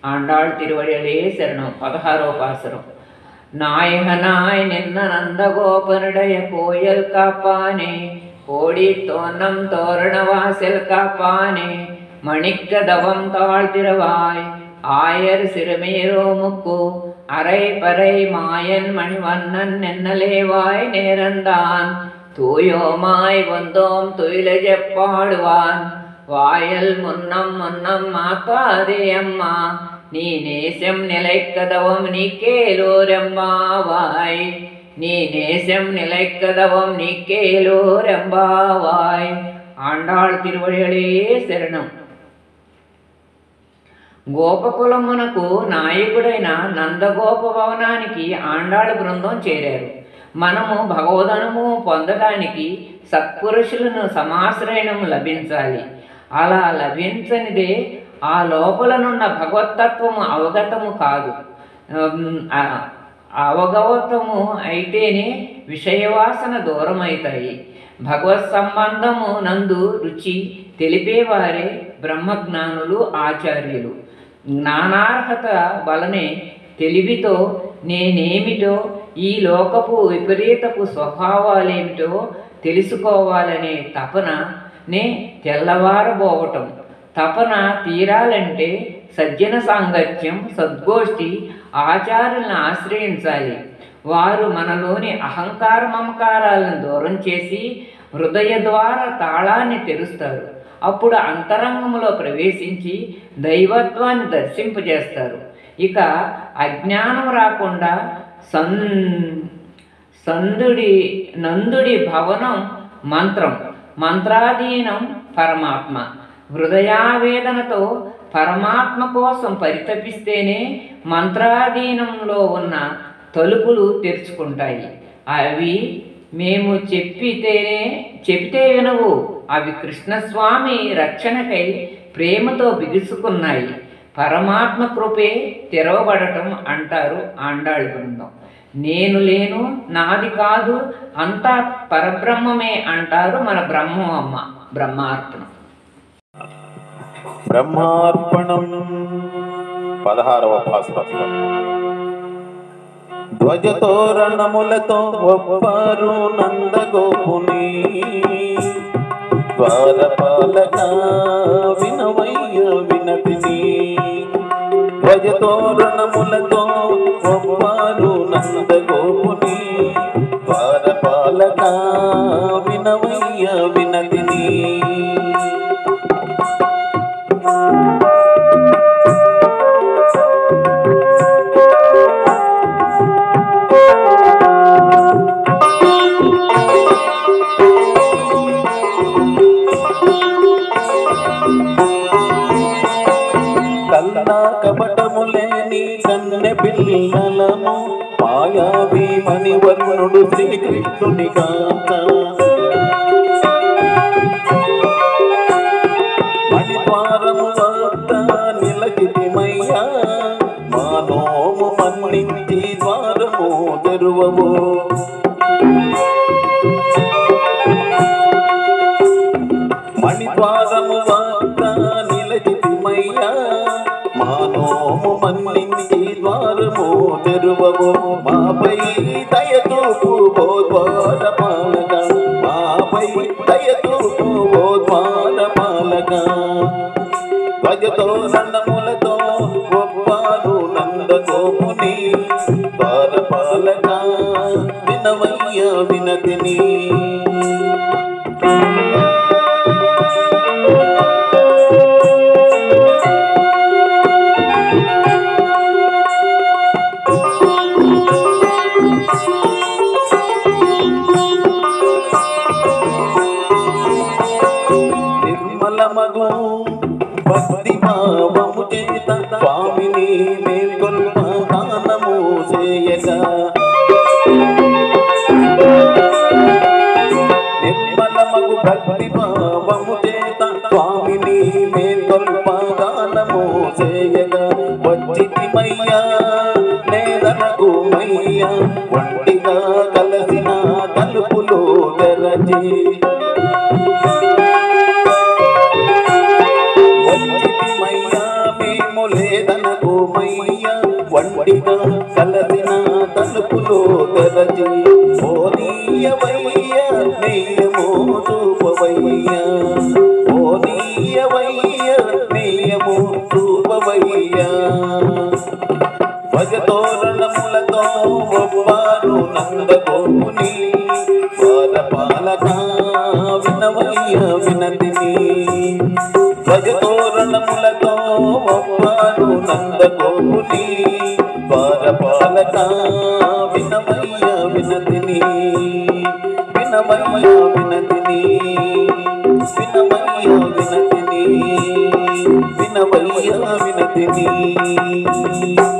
ఆండాళ్ తిరువడియలే శరణం పదహారో పాసరం நாயகனாய் நின்ன நந்தகோபனுடைய கோயில் காப்பானே கோடி தோன்னம் தோரண வாசல் காப்பானே மணிக்க தவம் தாழ்த்திரவாய் ஆயர் சிறுமீரோமுக்கு அரை பறை மாயன் மணிவண்ணன் நென்னலேவாய் நேரந்தான் தூயோமாய் வந்தோம் துயில ஜெப்பாடுவான் வாயல் முன்னம் முன்னம் மாத்தாதே அம்மா நீ நேசம் நிலைக்கதவம் நீ கேலோரம்பாவாய் நீ நேசம் நிலைக்கதவம் நீ கேலோரம்பாவாய் ఆండాళ్ తిరువడియలే శరణం గోపకులమునకు నాయకుడైన నందగోప భవనానికి ఆండాళ్ బృందం చేరారు మనము భగవదనుము పొందడానికి సత్పురుషులను సమాశ్రయణం లభించాలి అలా లభించనిదే ఆ లోపలనున్న భగవత్తత్వము అవగతము కాదు ఉమ్, ఆ అవగవతము అయితేనే విషయవాసన దూరమవుతాయి భగవత్ సంబంధము నందు రుచి తెలిపేవారే బ్రహ్మజ్ఞానులు ఆచార్యులు జ్ఞానార్హత వలనే తెలివితో నేనేమిటో ఈ లోకపు విపరీతపు స్వభావాలేమిటో తెలుసుకోవాలనే తపన నే తెల్లవారబోవటం తపన తీరాలంటే సజ్జన సాంగత్యం సద్గోష్ఠి ఆచారులను ఆశ్రయించాలి వారు మనలోని అహంకార మమకారాలను దూరం చేసి హృదయ ద్వారా తాళాన్ని తెరుస్తారు అప్పుడు అంతరంగంలో ప్రవేశించి దైవత్వాన్ని దర్శింపజేస్తారు ఇక అజ్ఞానం రాకుండా సన్ సందుడి నందుడి భవనం మంత్రం మంత్రాధీనం పరమాత్మ హృదయావేదనతో పరమాత్మ కోసం పరితపిస్తేనే మంత్రాధీనంలో ఉన్న తలుపులు తెరుచుకుంటాయి అవి మేము చెప్పితేనే చెబితే వినవు అవి కృష్ణస్వామి రక్షణకై ప్రేమతో బిగుసుకున్నాయి పరమాత్మ కృపే తెరవబడటం అంటారు ఆండాళ్ బృందం నేను లేను నాది కాదు అంతా పరబ్రహ్మమే అంటారు మన బ్రహ్మం అమ్మ బ్రహ్మార్పణం బ్రహ్మార్పణం పదహారవ భాస్కరం ధ్వజతోరణములతో ఒప్పారు నందగోపుని ద్వారపాలక వినవయ్య వినతిని ధ్వజతోరణములతో ఒప్పారు నందగోపుని ద్వారపాలక వినవయ్య వినతిని కల్లా కపటము లేని కన్నె పిల్లలము మాయావి మణివర్ణుడు శ్రీకృష్ణుని కాంత మణిద్వారము వద్ద నిలచితిమయ్యా మానోము మన్నించి ద్వారము తెరువవు మణిద్వారము వద్ద నిలచితిమయ్యా మానోము మన్నించి ద్వారము తెరువవు మాపై దయతూపు ఓ ద్వార పాలక మాపై దయతూపు ఓ ద్వార పాలక ధ్వజతో దండములతో ఒప్పారు నందగోపుని ద్వార పాలక వినవయ్య వినతిని నిర్మల మగు భక్తి భావము చేత స్వామిని మేల్కొల్ప దానము చేయగా నిర్మల మగు భక్తి భావము చేత స్వామిని మేల్కొల్ప దానము చేయగా వచ్చితిమయ్యా నేదనకు మయ్యా ఒంటిగా కలసిన తలుపులు తెరచి వచ్చితిమయ్యా మేము లేదనకు మయ్య వండిగా కలసిన తలుపులో తెరచి ఓనీయవయ్య నెయ్యమో చూపవయ్య ఓనీయవయ్య నెయ్యమో చూపవయ్య భజతోరణములతో ఒవ్వారు నందగోపుని వారపాలక వినవయ్య వినతిని భజతోరణములతో ఒవ్వారు నందగోపుని వారపాలక వినవయ్య వినతిని వినవయ్య వినతిని వినవయ్య వినతిని వినవయ్య వినతిని